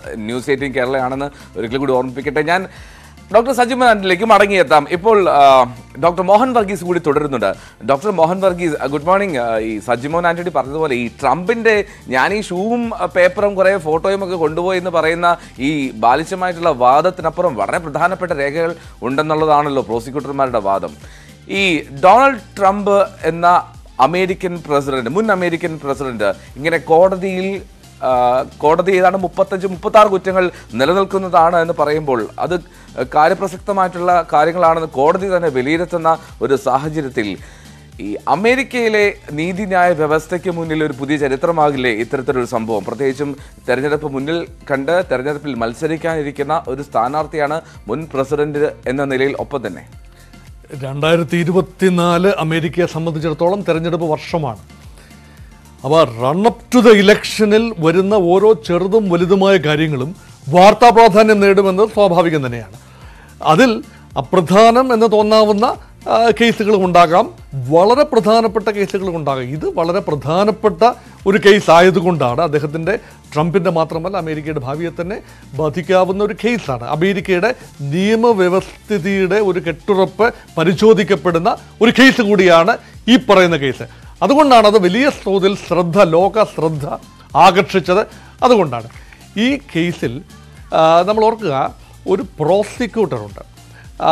news eighteen കേരളയാണെന്ന് ഒരിക്കലും കൂടി ഓർമ്മിപ്പിക്കട്ടെ ഞാൻ ഡോക്ടർ സജിമൻ ആന്റണിയിലേക്ക് മടങ്ങിയെത്താം ഇപ്പോൾ ആ, ഡോക്ടർ മോഹൻ വർഗീസ് കൂടി തുടരുന്നുണ്ട് ഡോക്ടർ മോഹൻ വർഗീസ് ആ, ഗുഡ് മോർണിംഗ് ആ, ഈ സജിമോൻ ആന്റണി പറഞ്ഞതുപോലെ ഈ ട്രംപിന്റെ ഞാൻ ഈ ഷൂവും ആ, പേപ്പറും കുറേ ഫോട്ടോയും ഒക്കെ കൊണ്ടുപോയി എന്ന് പറയുന്ന ഈ ബാലിശമായിട്ടുള്ള വാദത്തിനപ്പുറം വളരെ പ്രധാനപ്പെട്ട രേഖകൾ ഉണ്ടെന്നുള്ളതാണല്ലോ പ്രോസിക്യൂട്ടർമാരുടെ വാദം ഈ ഡൊണാൾഡ് ട്രംപ് എന്ന അമേരിക്കൻ പ്രസിഡന്റ് മുൻ അമേരിക്കൻ പ്രസിഡന്റ് ഇങ്ങനെ കോടതിയിൽ ആ, കോടതി ഏതാണ്ട് മുപ്പത്തഞ്ച് മുപ്പത്തി ആറ് കുറ്റങ്ങൾ നിലനിൽക്കുന്നതാണ് എന്ന് പറയുമ്പോൾ അത് കാര്യപ്രസക്തമായിട്ടുള്ള കാര്യങ്ങളാണെന്ന് കോടതി തന്നെ വിലയിരുത്തുന്ന ഒരു സാഹചര്യത്തിൽ ഈ അമേരിക്കയിലെ നീതിന്യായ വ്യവസ്ഥയ്ക്ക് മുന്നിൽ ഒരു പുതിയ ചരിത്രമാകില്ലേ ഇത്തരത്തിലൊരു സംഭവം പ്രത്യേകിച്ചും തെരഞ്ഞെടുപ്പ് മുന്നിൽ കണ്ട് തെരഞ്ഞെടുപ്പിൽ മത്സരിക്കാനിരിക്കുന്ന ഒരു സ്ഥാനാർത്ഥിയാണ് മുൻ പ്രസിഡന്റ് എന്ന നിലയിൽ ഒപ്പം തന്നെ രണ്ടായിരത്തി ഇരുപത്തിനാല് അമേരിക്കയെ സംബന്ധിച്ചിടത്തോളം തെരഞ്ഞെടുപ്പ് വർഷമാണ് അപ്പോൾ റണ്ണപ്പ് ടു ദ ഇലക്ഷനിൽ വരുന്ന ഓരോ ചെറുതും വലുതുമായ കാര്യങ്ങളും വാർത്താ പ്രാധാന്യം നേടുമെന്നത് സ്വാഭാവികം തന്നെയാണ് അതിൽ അപ്രധാനം എന്ന് തോന്നാവുന്ന ആ, കേസുകളും ഉണ്ടാകാം വളരെ പ്രധാനപ്പെട്ട കേസുകളും ഉണ്ടാകാം ഇത് വളരെ പ്രധാനപ്പെട്ട ഒരു കേസ് ആയതുകൊണ്ടാണ് അദ്ദേഹത്തിൻ്റെ ട്രംപിൻ്റെ മാത്രമല്ല അമേരിക്കയുടെ ഭാവിയെ തന്നെ ബാധിക്കാവുന്ന ഒരു കേസാണ് അമേരിക്കയുടെ നിയമവ്യവസ്ഥിതിയുടെ ഒരു കെട്ടുറപ്പ് പരിശോധിക്കപ്പെടുന്ന ഒരു കേസ് കൂടിയാണ് ഈ പറയുന്ന കേസ് അതുകൊണ്ടാണ് അത് വലിയ തോതിൽ ശ്രദ്ധ ലോക ശ്രദ്ധ ആകർഷിച്ചത് അതുകൊണ്ടാണ് ഈ കേസിൽ ആ, നമ്മൾ ഓർക്കുക ഒരു പ്രോസിക്യൂട്ടറുണ്ട് ആ,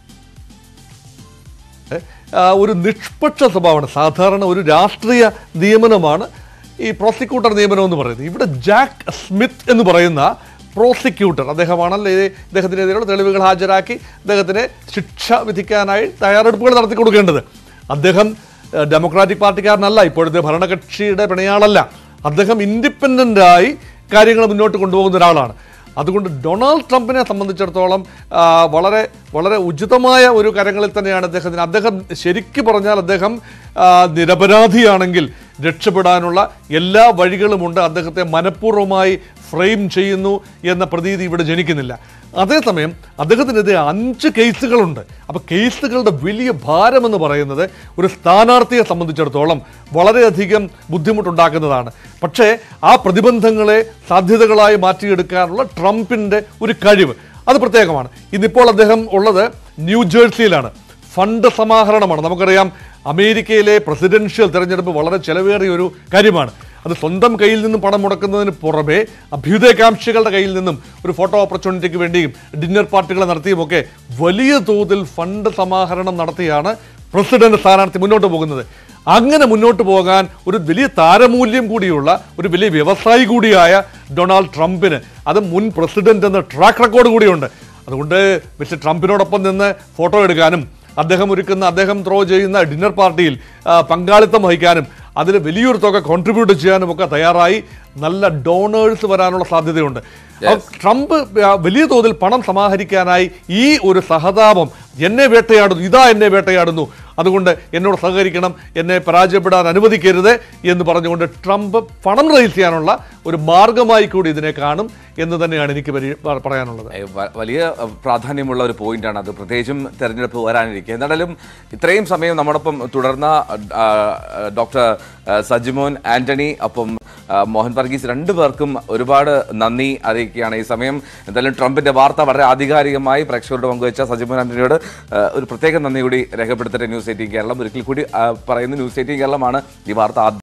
ആ, ഒരു നിഷ്പക്ഷ സ്വഭാവമാണ് സാധാരണ ഒരു രാഷ്ട്രീയ നിയമനമാണ് ഈ പ്രോസിക്യൂട്ടർ നിയമനം എന്ന് പറയുന്നത് ഇവിടെ ജാക്ക് സ്മിത്ത് എന്ന് പറയുന്ന പ്രോസിക്യൂട്ടർ അദ്ദേഹമാണല്ലോ ഇത് ഇദ്ദേഹത്തിനെതിരെയുള്ള തെളിവുകൾ ഹാജരാക്കി അദ്ദേഹത്തിന് ശിക്ഷ വിധിക്കാനായി തയ്യാറെടുപ്പുകൾ നടത്തി കൊടുക്കേണ്ടത് അദ്ദേഹം ഏഹ്, ഡെമോക്രാറ്റിക് പാർട്ടിക്കാരനല്ല ഇപ്പോഴത്തെ ഭരണകക്ഷിയുടെ പിണയാളല്ല അദ്ദേഹം ഇൻഡിപെൻഡൻ്റായി കാര്യങ്ങൾ മുന്നോട്ട് കൊണ്ടുപോകുന്ന ഒരാളാണ് അതുകൊണ്ട് ഡൊണാൾഡ് ട്രംപിനെ സംബന്ധിച്ചിടത്തോളം ആ, വളരെ വളരെ ഉചിതമായ ഒരു കരങ്ങളിൽ തന്നെയാണ് അദ്ദേഹത്തിന് അദ്ദേഹം ശരിക്കു പറഞ്ഞാൽ അദ്ദേഹം ആ, നിരപരാധിയാണെങ്കിൽ രക്ഷപ്പെടാനുള്ള എല്ലാ വഴികളുമുണ്ട് അദ്ദേഹത്തെ മനഃപൂർവ്വമായി ഫ്രെയിം ചെയ്യുന്നു എന്ന പ്രതീതി ഇവിടെ ജനിക്കുന്നില്ല അതേസമയം അദ്ദേഹത്തിനെതിരെ അഞ്ച് കേസുകളുണ്ട് അപ്പോൾ കേസുകളുടെ വലിയ ഭാരമെന്ന് പറയുന്നത് ഒരു സ്ഥാനാർത്ഥിയെ സംബന്ധിച്ചിടത്തോളം വളരെയധികം ബുദ്ധിമുട്ടുണ്ടാക്കുന്നതാണ് പക്ഷേ ആ പ്രതിബന്ധങ്ങളെ സാധ്യതകളായി മാറ്റിയെടുക്കാനുള്ള ട്രംപിൻ്റെ ഒരു കഴിവ് അത് പ്രത്യേകമാണ് ഇന്നിപ്പോൾ അദ്ദേഹം ഉള്ളത് ന്യൂജേഴ്സിയിലാണ് ഫണ്ട് സമാഹരണമാണ് നമുക്കറിയാം അമേരിക്കയിലെ പ്രസിഡൻഷ്യൽ തെരഞ്ഞെടുപ്പ് വളരെ ചെലവേറിയ ഒരു കാര്യമാണ് അത് സ്വന്തം കയ്യിൽ നിന്നും പണം മുടക്കുന്നതിന് പുറമെ അഭ്യുദയകാംക്ഷികളുടെ കയ്യിൽ നിന്നും ഒരു ഫോട്ടോ ഓപ്പർച്യൂണിറ്റിക്ക് വേണ്ടിയും ഡിന്നർ പാർട്ടികൾ നടത്തിയുമൊക്കെ വലിയ തോതിൽ ഫണ്ട് സമാഹരണം നടത്തിയാണ് പ്രസിഡന്റ് സ്ഥാനാർത്ഥി മുന്നോട്ട് പോകുന്നത് അങ്ങനെ മുന്നോട്ട് പോകാൻ ഒരു വലിയ താരമൂല്യം കൂടിയുള്ള ഒരു വലിയ വ്യവസായി കൂടിയായ ഡൊണാൾഡ് ട്രംപിന് അത് മുൻ പ്രസിഡന്റ് എന്ന ട്രാക്ക് റെക്കോർഡ് കൂടിയുണ്ട് അതുകൊണ്ട് മിസ്റ്റർ ട്രംപിനോടൊപ്പം നിന്ന് ഫോട്ടോ എടുക്കാനും അദ്ദേഹം ഒരുക്കുന്ന അദ്ദേഹം ത്രോ ചെയ്യുന്ന ഡിന്നർ പാർട്ടിയിൽ ആ, പങ്കാളിത്തം വഹിക്കാനും അതിൽ വലിയൊരു തുക കോൺട്രിബ്യൂട്ട് ചെയ്യാനും ഒക്കെ തയ്യാറായി നല്ല ഡോണേഴ്സ് വരാനുള്ള സാധ്യതയുണ്ട് അപ്പോൾ ട്രംപ് ആ, വലിയ തോതിൽ പണം സമാഹരിക്കാനായി ഈ ഒരു സഹതാപം എന്നെ വേട്ടയാടുന്നു ഇതാ എന്നെ വേട്ടയാടുന്നു അതുകൊണ്ട് എന്നോട് സഹകരിക്കണം എന്നെ പരാജയപ്പെടാൻ അനുവദിക്കരുത് എന്ന് പറഞ്ഞുകൊണ്ട് ട്രംപ് പണം റേസ് ചെയ്യാനുള്ള ഒരു മാർഗമായി കൂടി ഇതിനെ കാണും എന്ന് തന്നെയാണ് എനിക്ക് പരി- പ- പറയാനുള്ളത് ഏ, വ- വലിയ അഹ്, പ്രാധാന്യമുള്ള ഒരു പോയിന്റാണ് അത് പ്രത്യേകിച്ചും തെരഞ്ഞെടുപ്പ് വരാനിരിക്കുക എന്നാലും ഇത്രയും സമയം നമ്മോടൊപ്പം തുടർന്ന ആ, ആ, ഡോക്ടർ ആ, സജിമോൻ ആന്റണി ഒപ്പം ആ, മോഹൻ വർഗീസ് രണ്ടു പേർക്കും ഒരുപാട് നന്ദി അറിയിക്കുകയാണ് ഈ സമയം എന്തായാലും ട്രംപിന്റെ വാർത്ത വളരെ ആധികാരികമായി പ്രേക്ഷകരോട് പങ്കുവച്ച സജിമോൻ ആന്റണിയോട് ആ, ഒരു പ്രത്യേക നന്ദി കൂടി രേഖപ്പെടുത്തട്ടെ ന്യൂസ് എയ്റ്റീൻ കേരളം ഒരിക്കൽ കൂടി ആ, പറയുന്നു ന്യൂസ് എയ്റ്റീൻ കേരളമാണ് ഈ വാർത്ത ആദ്യം